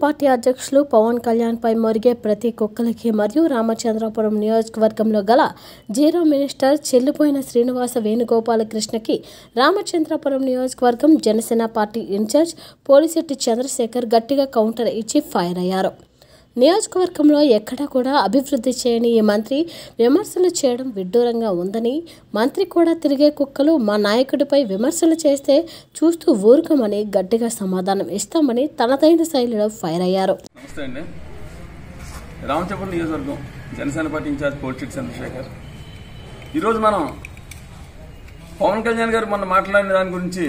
Party అధ్యక్షులు పవన్ కళ్యాణ్ పై మొరిగే ప్రతి కుక్కలకి మరియు రామచంద్రపురం నియోజకవర్గంలో గల జీరో మినిస్టర్ చెల్లిపోయిన శ్రీనివాస వేణుగోపాలకృష్ణకి రామచంద్రపురం నియోజకవర్గం జనసేన పార్టీ ఇన్ఛార్జ్ పోలిశెట్టి చంద్రశేఖర్ గట్టిగా కౌంటర్ ఇచ్చి ఫైర్ అయ్యారు నియోజకవర్గంలో ఎక్కడా కూడా అభివృద్ధి చేయని ఈ మంత్రి విమర్శలు చేయడం విడ్డూరంగా ఉందని మంత్రి కూడా తిరిగే కుక్కలు మా నాయకుడిపై విమర్శలు చేస్తే చూస్తూ ఊరుకోమని గట్టిగా సమాధానం ఇస్తామని తనదైన శైలిలో ఫైర్ అయ్యారు నమస్తే అండి రామచంద్రపురం నియోజకవర్గం జనసేన పార్టీ ఇన్ఛార్జ్ పోల్చిట్ చంద్రశేఖర్ ఈరోజు మనం పవన్ కళ్యాణ్ గారు మొన్న మాట్లాడిన దాని గురించి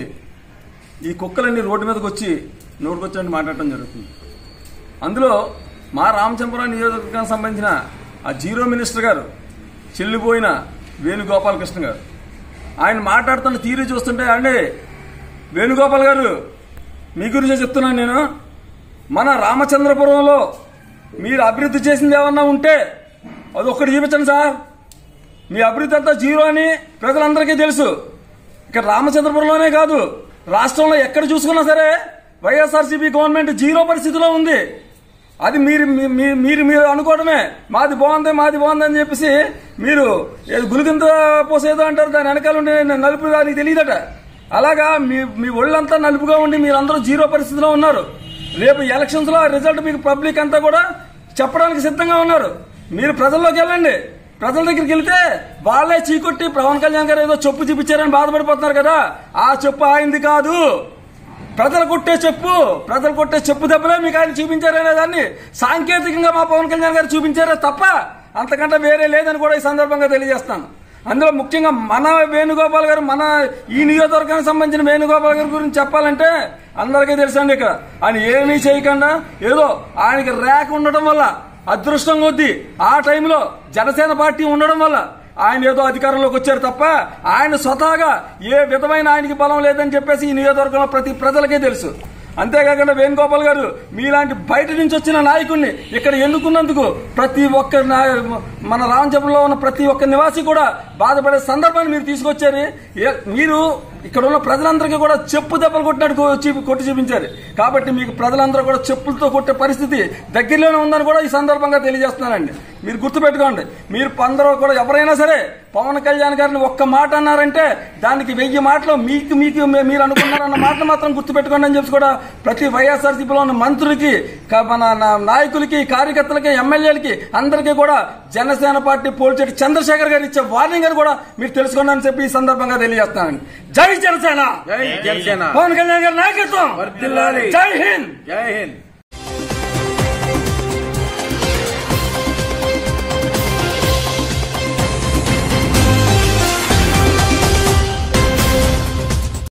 ఈ కుక్కలన్నీ రోడ్డు మీదకి వచ్చి నోటుకొచ్చినట్టు మాట్లాడటం జరుగుతుంది అందులో మా రామచంద్రపురం నియోజకవర్గానికి సంబంధించిన ఆ జీరో మినిస్టర్ గారు చెల్లిపోయిన వేణుగోపాలకృష్ణ గారు ఆయన మాట్లాడుతున్న తీరు చూస్తుంటే అండి వేణుగోపాల్ గారు మీ గురించే చెప్తున్నాను నేను మన రామచంద్రపురంలో మీరు అభివృద్ధి చేసింది ఏమన్నా ఉంటే అది ఒక్కటి చూపించండి సార్ మీ అభివృద్ధి అంతా జీరో అని ప్రజలందరికీ తెలుసు ఇక్కడ రామచంద్రపురంలోనే కాదు రాష్ట్రంలో ఎక్కడ చూసుకున్నా సరే వైఎస్ఆర్సీపీ గవర్నమెంట్ జీరో పరిస్థితిలో ఉంది అది మీరు మీ- మీ- మీరు మీరు అనుకోవడమే మాది బాగుంది మాది బాగుంది అని చెప్పేసి మీరు ఏదో గులిగింత పోసేదో అంటారు దాని వెనకాల ఉండే నలుపు దానికి తెలియదట అలాగా మీ మీ ఒళ్ళంతా నలుపుగా ఉండి మీరందరూ జీరో పరిస్థితిలో ఉన్నారు రేపు ఎలక్షన్స్ లో ఆ రిజల్ట్ మీకు పబ్లిక్ అంతా కూడా చెప్పడానికి సిద్ధంగా ఉన్నారు మీరు ప్రజల్లోకి వెళ్ళండి ప్రజల దగ్గరికి వెళ్తే వాళ్ళే చీకొట్టి పవన్ కళ్యాణ్ గారు ఏదో చెప్పు చూపించారని బాధపడిపోతున్నారు కదా ఆ చెప్పు ఆయింది కాదు ప్రజలు కొట్టే చెప్పు ప్రజలు కొట్టే చెప్పు దెబ్బలే మీకు ఆయన చూపించారనే దాన్ని సాంకేతికంగా మా పవన్ కళ్యాణ్ గారు చూపించారే తప్ప అంతకంటే వేరే లేదని కూడా ఈ సందర్భంగా తెలియజేస్తాను అందులో ముఖ్యంగా మన వేణుగోపాల్ గారు మన ఈ నియోజకవర్గానికి సంబంధించిన వేణుగోపాల్ గారి గురించి చెప్పాలంటే అందరికీ తెలుసండి ఇక్కడ ఆయన ఏమీ చేయకుండా ఏదో ఆయనకి ర్యాక్ ఉండటం వల్ల అదృష్టం కొద్దీ ఆ టైంలో జనసేన పార్టీ ఉండడం వల్ల ఆయన ఏదో అధికారంలోకి వచ్చారు తప్ప ఆయన స్వతహాగా ఏ విధమైన ఆయనకి బలం లేదని చెప్పేసి ఈ నియోజకవర్గంలో ప్రతి ప్రజలకే తెలుసు అంతేకాకుండా వేణుగోపాల్ గారు మీలాంటి బయట నుంచి వచ్చిన నాయకుల్ని ఇక్కడ ఎన్నుకున్నందుకు ప్రతి ఒక్క నా- మన రామచంద్రంలో ఉన్న ప్రతి ఒక్క నివాసి కూడా బాధపడే సందర్భాన్ని మీరు తీసుకొచ్చారు ఏ- మీరు ఇక్కడ ఉన్న ప్రజలందరికీ కూడా చెప్పు దెబ్బలు కొట్టినట్టు కొ- చూపి- కొట్టి చూపించారు కాబట్టి మీకు ప్రజలందరూ కూడా చెప్పులతో కొట్టే పరిస్థితి దగ్గరలోనే ఉందని కూడా ఈ సందర్భంగా తెలియజేస్తున్నానండి మీరు గుర్తుపెట్టుకోండి మీరు అందరూ కూడా ఎవరైనా సరే పవన్ కళ్యాణ్ గారిని ఒక్క మాట అన్నారంటే దానికి వెయ్యి మాటలు మీకు మీకు మీ- మీరు అనుకున్నారన్న మాటలు మాత్రం గుర్తుపెట్టుకోండి అని చెప్పి కూడా ప్రతి వైఎస్ఆర్సీపీలో ఉన్న మంత్రులకి క- మన నా- నాయకులకి కార్యకర్తలకి ఎమ్మెల్యేలకి అందరికీ కూడా జనసేన పార్టీ పోల్చేటి చంద్రశేఖర్ గారు ఇచ్చే వార్నింగ్ అని కూడా మీరు తెలుసుకోండి అని చెప్పి ఈ సందర్భంగా తెలియజేస్తానండి జై జనసేన జై జనసేన పవన్ కళ్యాణ్ గారి నాయకత్వం వర్ధిల్లాలి. జై హింద్ జై హింద్